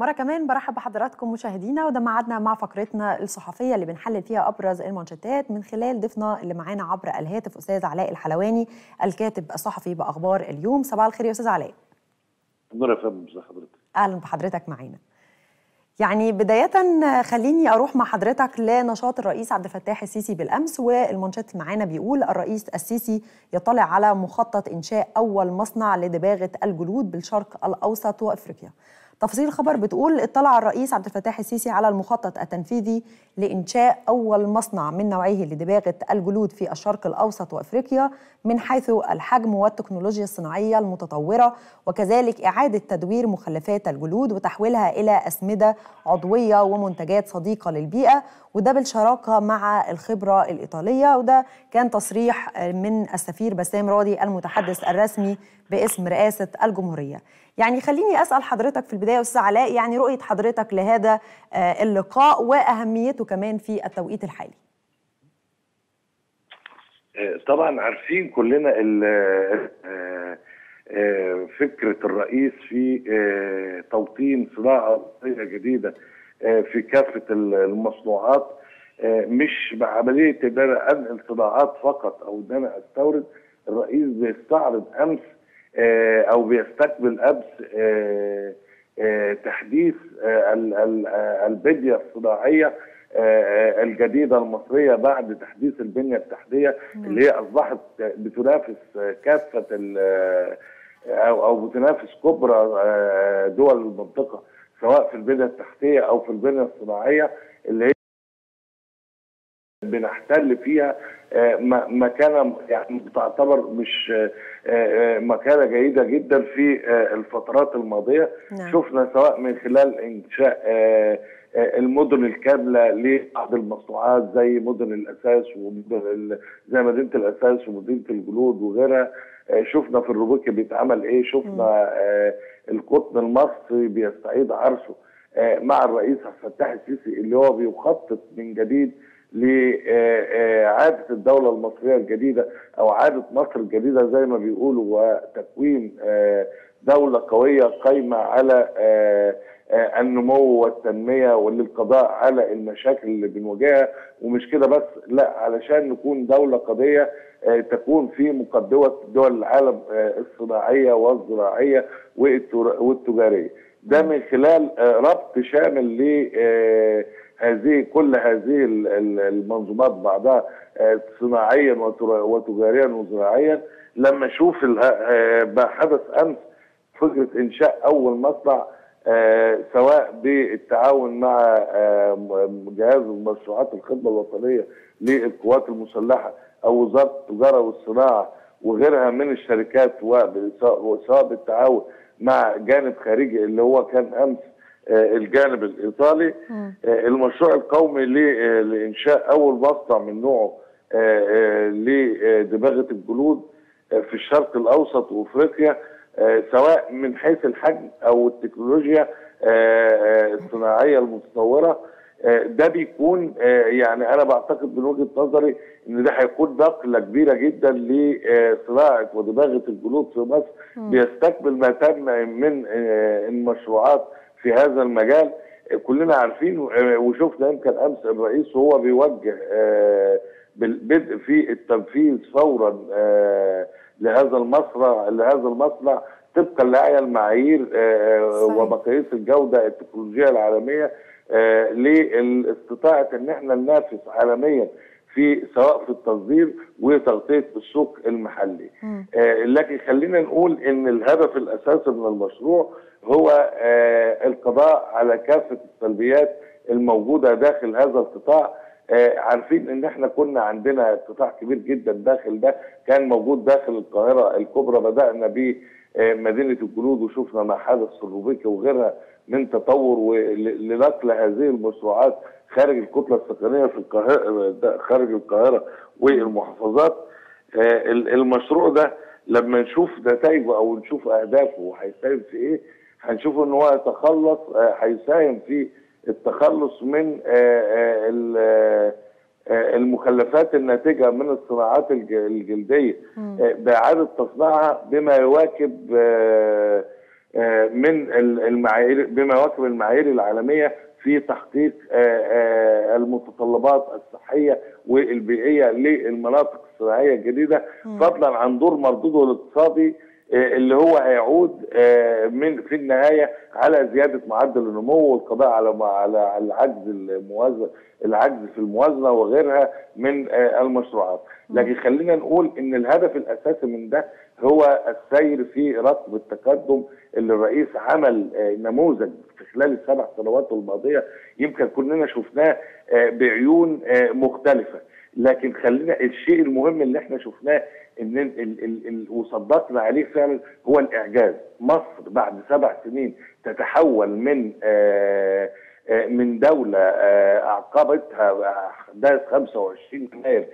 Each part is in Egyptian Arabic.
مرة كمان برحب بحضراتكم مشاهدينا وده ميعادنا مع فقرتنا الصحفية اللي بنحلل فيها أبرز المانشيتات من خلال ضيفنا اللي معانا عبر الهاتف أستاذ علاء الحلواني الكاتب الصحفي بأخبار اليوم صباح الخير يا أستاذ علاء نور يا فندم ازي حضرتك أهلا بحضرتك معانا يعني بداية خليني أروح مع حضرتك لنشاط الرئيس عبد الفتاح السيسي بالأمس والمانشيت معانا بيقول الرئيس السيسي يطلع على مخطط إنشاء أول مصنع لدباغة الجلود بالشرق الأوسط وأفريقيا تفاصيل الخبر بتقول اطلع الرئيس عبد الفتاح السيسي على المخطط التنفيذي لإنشاء أول مصنع من نوعه لدباغة الجلود في الشرق الأوسط وأفريقيا من حيث الحجم والتكنولوجيا الصناعية المتطورة وكذلك إعادة تدوير مخلفات الجلود وتحويلها إلى أسمدة عضوية ومنتجات صديقة للبيئة وده بالشراكة مع الخبرة الإيطالية وده كان تصريح من السفير بسام راضي المتحدث الرسمي باسم رئاسة الجمهورية يعني خليني أسأل حضرتك في البداية أستاذ علاء يعني رؤية حضرتك لهذا اللقاء وأهميته كمان في التوقيت الحالي طبعا عارفين كلنا فكرة الرئيس في توطين صناعة جديدة في كافة المصنوعات مش بعملية ان انا انقل صناعات فقط او ان انا استورد الرئيس بيستعرض امس او بيستقبل امس تحديث البنيه الصناعيه الجديده المصريه بعد تحديث البنيه التحتيه اللي هي اصبحت بتنافس كافه او او بتنافس كبرى دول المنطقه سواء في البنيه التحتيه او في البنيه الصناعيه اللي هي بنحتل فيها مكانه يعني تعتبر مش مكانه جيده جدا في الفترات الماضيه نعم. شفنا سواء من خلال انشاء المدن الكامله لبعض المصنوعات زي مدن الاساس ومدن زي مدينه الاساس ومدينه الجلود وغيرها شفنا في الروبيكي بيتعمل ايه شفنا القطن المصري بيستعيد عرشه مع الرئيس عبد الفتاح السيسي اللي هو بيخطط من جديد لإعادة الدولة المصرية الجديدة أو إعادة مصر الجديدة زي ما بيقولوا وتكوين دولة قوية قايمة على النمو والتنمية وللقضاء على المشاكل اللي بنواجهها ومش كده بس لا علشان نكون دولة قضية تكون في مقدمة دول العالم الصناعية والزراعية والتجارية ده من خلال ربط شامل ل هذه كل هذه المنظومات بعضها صناعيا وتجاريا وزراعيا لما اشوف ما حدث امس فكره انشاء اول مصنع سواء بالتعاون مع جهاز مشروعات الخدمه الوطنيه للقوات المسلحه او وزاره التجاره والصناعه وغيرها من الشركات وسواء بالتعاون مع جانب خارجي اللي هو كان امس الجانب الايطالي المشروع القومي لانشاء اول مصنع من نوعه لدباغه الجلود في الشرق الاوسط وافريقيا سواء من حيث الحجم او التكنولوجيا الصناعيه المتطوره ده بيكون يعني انا بعتقد من وجهه نظري ان ده هيكون نقله كبيره جدا لصناعه ودباغه الجلود في مصر بيستكمل ما تم من المشروعات في هذا المجال كلنا عارفين وشفنا يمكن امس الرئيس وهو بيوجه بالبدء في التنفيذ فورا لهذا المصنع لهذا المصنع طبقا لاعلى المعايير ومقاييس الجوده التكنولوجيه العالميه لاستطاعه ان احنا ننافس عالميا في سواء في التصدير وتغطيه السوق المحلي. آه لكن خلينا نقول ان الهدف الاساسي من المشروع هو آه القضاء على كافه السلبيات الموجوده داخل هذا القطاع آه عارفين ان احنا كنا عندنا قطاع كبير جدا داخل ده كان موجود داخل القاهره الكبرى بدانا بمدينه الجلود وشفنا ما حدث في الروبيكي وغيرها من تطور لنقل هذه المشروعات خارج الكتله السكنيه في القاهره خارج القاهره والمحافظات المشروع ده لما نشوف نتائجه او نشوف اهدافه وهيساهم في ايه هنشوف ان هو يتخلص هيساهم في التخلص من المخلفات الناتجه من الصناعات الجلديه باعاده تصنيعها بما يواكب من المعايير بما يواكب المعايير العالميه في تحقيق المتطلبات الصحيه والبيئيه للمناطق الصناعيه الجديده فضلا عن دور مردوده الاقتصادي اللي هو هيعود من في النهايه على زياده معدل النمو والقضاء على على العجز الموازنه العجز في الموازنه وغيرها من المشروعات، لكن خلينا نقول ان الهدف الاساسي من ده هو السير في رتب التقدم اللي الرئيس عمل نموذج في خلال السبع سنوات الماضيه يمكن كلنا شفناه بعيون مختلفه، لكن خلينا الشيء المهم اللي احنا شفناه ان ال ال ال وصدقنا عليه فعلا هو الاعجاز مصر بعد سبع سنين تتحول من آآ آآ من دوله اعقبتها احداث 25 يناير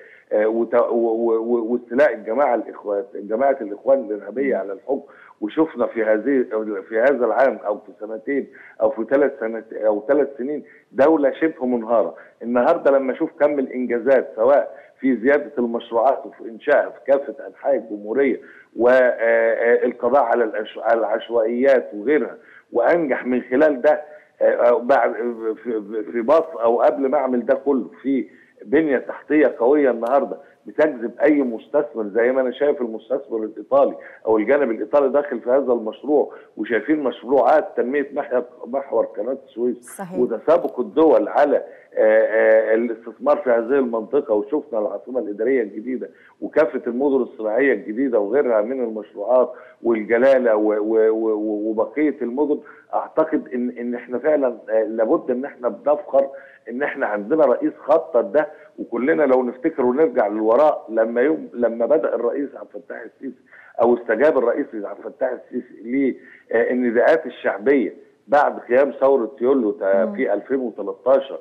واستيلاء الجماعه الاخوان جماعه الاخوان الارهابيه على الحكم وشفنا في هذه في هذا العام او في سنتين او في ثلاث سنت او ثلاث سنين دوله شبه منهاره النهارده لما اشوف كم الانجازات سواء في زياده المشروعات وفي انشائها في كافه انحاء الجمهوريه والقضاء على العشوائيات وغيرها وانجح من خلال ده بعد في مصر او قبل ما اعمل ده كله في بنيه تحتيه قويه النهارده بتجذب اي مستثمر زي ما انا شايف المستثمر الايطالي او الجانب الايطالي داخل في هذا المشروع وشايفين مشروعات تنميه محور قناه السويس وتسابق الدول على الاستثمار في هذه المنطقه وشفنا العاصمه الاداريه الجديده وكافه المدن الصناعيه الجديده وغيرها من المشروعات والجلاله وبقيه المدن اعتقد ان ان احنا فعلا لابد ان احنا بنفخر ان احنا عندنا رئيس خطط ده وكلنا لو نفتكر ونرجع للوراء لما يوم لما بدا الرئيس عبد الفتاح السيسي او استجاب الرئيس عبد الفتاح السيسي للنداءات الشعبيه بعد قيام ثوره يوليو في 2013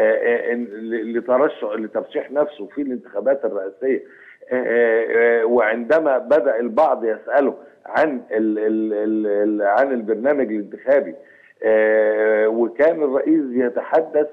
لترشح لترشيح نفسه في الانتخابات الرئاسيه وعندما بدا البعض يساله عن ال ال ال عن البرنامج الانتخابي وكان الرئيس يتحدث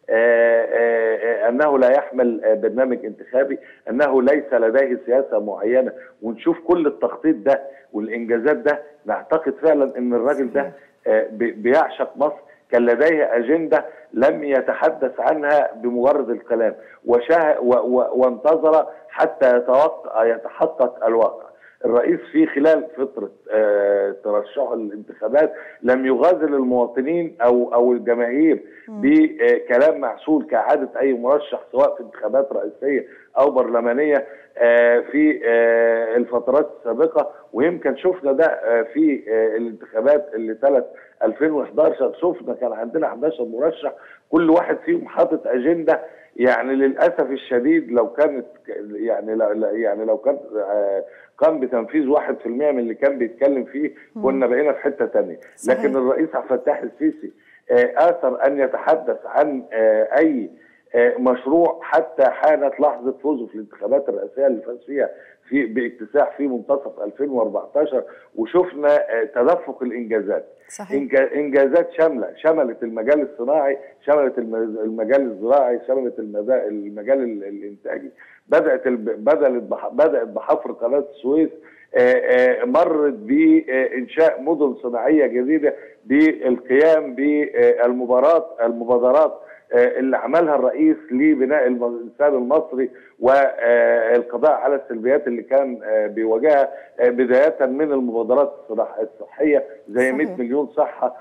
انه لا يحمل برنامج انتخابي انه ليس لديه سياسه معينه ونشوف كل التخطيط ده والانجازات ده نعتقد فعلا ان الراجل ده بيعشق مصر كان لديه اجنده لم يتحدث عنها بمجرد الكلام وشاه وانتظر حتى يتوقع يتحقق الواقع الرئيس في خلال فترة آه ترشحه للانتخابات لم يغازل المواطنين أو أو الجماهير بكلام معسول كعادة أي مرشح سواء في انتخابات رئيسية أو برلمانية آه في آه الفترات السابقة ويمكن شفنا ده في الانتخابات اللي تلت 2011 شفنا كان عندنا 11 مرشح كل واحد فيهم حاطط أجندة يعني للاسف الشديد لو كانت يعني لو يعني لو كان قام بتنفيذ 1% من اللي كان بيتكلم فيه كنا بقينا في حته ثانيه لكن الرئيس عبد الفتاح السيسي اثر ان يتحدث عن اي مشروع حتى حانت لحظه فوزه في الانتخابات الرئاسيه اللي فاز فيها في باكتساح في منتصف 2014 وشفنا تدفق الانجازات صحيح. انجازات شامله شملت المجال الصناعي شملت المجال الزراعي شملت المجال الانتاجي بدات بدات بدات بحفر قناه السويس مرت بانشاء مدن صناعيه جديده بالقيام بالمباراه المبادرات اللي عملها الرئيس لبناء الانسان المصري والقضاء على السلبيات اللي كان بيواجهها بدايه من المبادرات الصحيه زي 100 مليون صحه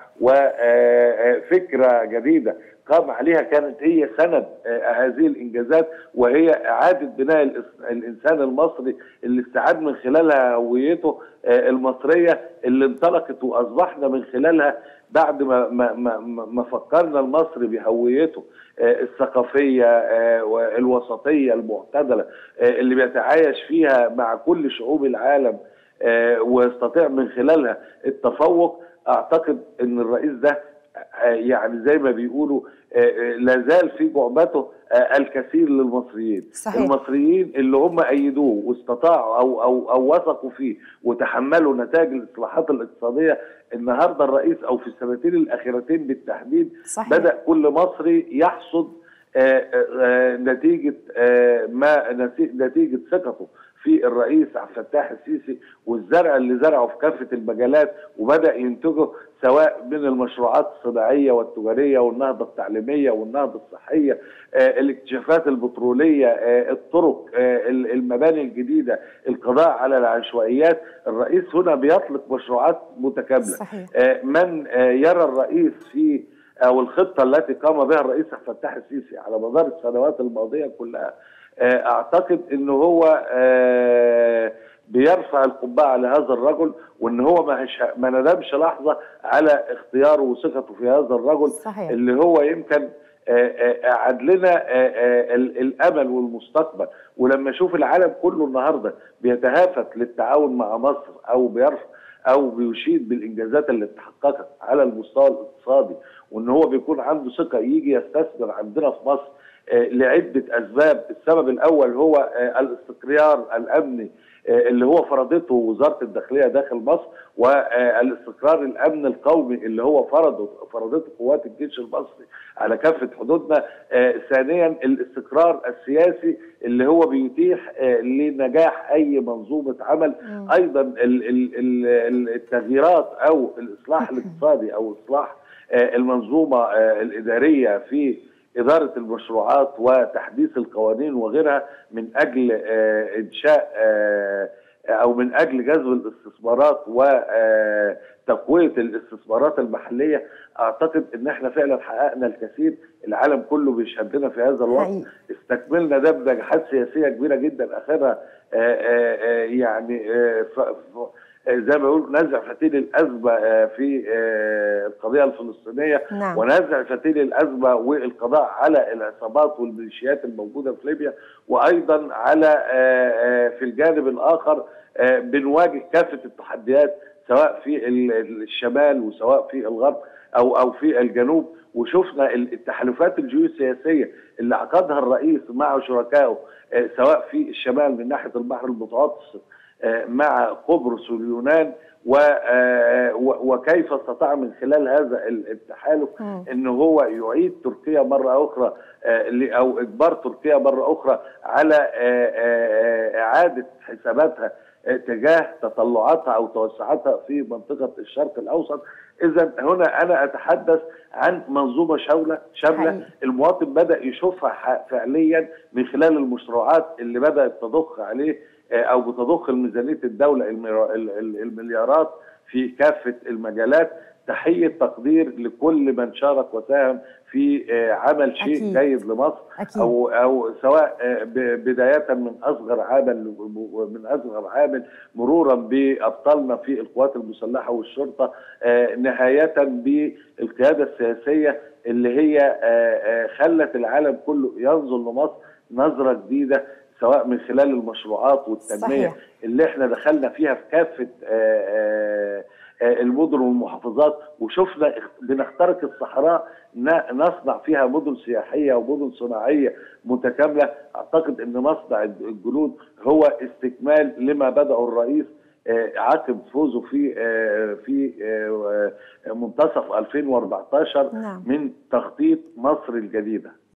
وفكره جديده قام عليها كانت هي سند هذه الانجازات وهي اعاده بناء الانسان المصري اللي استعاد من خلالها هويته المصريه اللي انطلقت واصبحنا من خلالها بعد ما ما ما, ما فكرنا المصري بهويته الثقافيه والوسطيه المعتدله اللي بيتعايش فيها مع كل شعوب العالم ويستطيع من خلالها التفوق اعتقد ان الرئيس ده يعني زي ما بيقولوا لا زال في جعبته الكثير للمصريين صحيح. المصريين اللي هم ايدوه واستطاعوا او او او وثقوا فيه وتحملوا نتائج الاصلاحات الاقتصاديه النهارده الرئيس او في السنتين الاخيرتين بالتحديد صحيح. بدا كل مصري يحصد آآ آآ نتيجه آآ ما نتيجه ثقته في الرئيس عبد الفتاح السيسي والزرع اللي زرعه في كافه المجالات وبدا ينتجه سواء من المشروعات الصناعيه والتجاريه والنهضه التعليميه والنهضه الصحيه آه الاكتشافات البتروليه آه الطرق آه المباني الجديده القضاء على العشوائيات الرئيس هنا بيطلق مشروعات متكامله صحيح. آه من آه يرى الرئيس في او الخطه التي قام بها الرئيس عبد الفتاح السيسي على مدار السنوات الماضيه كلها اعتقد ان هو بيرفع القبعه لهذا الرجل وان هو ما ما ندمش لحظه على اختياره وثقته في هذا الرجل صحيح. اللي هو يمكن اعاد لنا الامل والمستقبل ولما اشوف العالم كله النهارده بيتهافت للتعاون مع مصر او بيرفع او بيشيد بالانجازات اللي اتحققت على المستوى الاقتصادي وان هو بيكون عنده ثقه يجي يستثمر عندنا في مصر لعده اسباب، السبب الاول هو الاستقرار الامني اللي هو فرضته وزاره الداخليه داخل مصر والاستقرار الامن القومي اللي هو فرضه فرضته قوات الجيش المصري على كافه حدودنا، ثانيا الاستقرار السياسي اللي هو بيتيح لنجاح اي منظومه عمل، ايضا التغييرات او الاصلاح الاقتصادي او اصلاح المنظومه الاداريه في إدارة المشروعات وتحديث القوانين وغيرها من أجل إنشاء أو من أجل جذب الاستثمارات وتقوية الاستثمارات المحلية أعتقد إن إحنا فعلا حققنا الكثير العالم كله بيشهد لنا في هذا الوقت حقيقي. استكملنا ده بنجاحات سياسية كبيرة جدا آخرها يعني زي ما بيقول نزع فتيل الازمه في القضيه الفلسطينيه نعم. ونزع فتيل الازمه والقضاء على العصابات والميليشيات الموجوده في ليبيا وايضا على في الجانب الاخر بنواجه كافه التحديات سواء في الشمال وسواء في الغرب او او في الجنوب وشفنا التحالفات الجيوسياسيه اللي عقدها الرئيس مع شركائه سواء في الشمال من ناحيه البحر المتوسط مع قبرص واليونان وكيف استطاع من خلال هذا التحالف ان هو يعيد تركيا مره اخرى او اجبار تركيا مره اخرى على اعاده حساباتها تجاه تطلعاتها او توسعاتها في منطقه الشرق الاوسط اذا هنا انا اتحدث عن منظومه شامله شامله المواطن بدا يشوفها فعليا من خلال المشروعات اللي بدات تضخ عليه او بتضخ ميزانيه الدوله المليارات في كافه المجالات تحيه تقدير لكل من شارك وساهم في عمل شيء أكيد. جيد لمصر أكيد. او او سواء بدايه من اصغر عامل من اصغر عامل مرورا بابطالنا في القوات المسلحه والشرطه نهايه بالقياده السياسيه اللي هي خلت العالم كله ينظر لمصر نظره جديده سواء من خلال المشروعات والتنميه صحيح. اللي احنا دخلنا فيها في كافه المدن والمحافظات وشفنا بنخترق الصحراء نصنع فيها مدن سياحيه ومدن صناعيه متكامله اعتقد ان مصنع الجلود هو استكمال لما بدأه الرئيس عقب فوزه في في منتصف 2014 نعم. من تخطيط مصر الجديده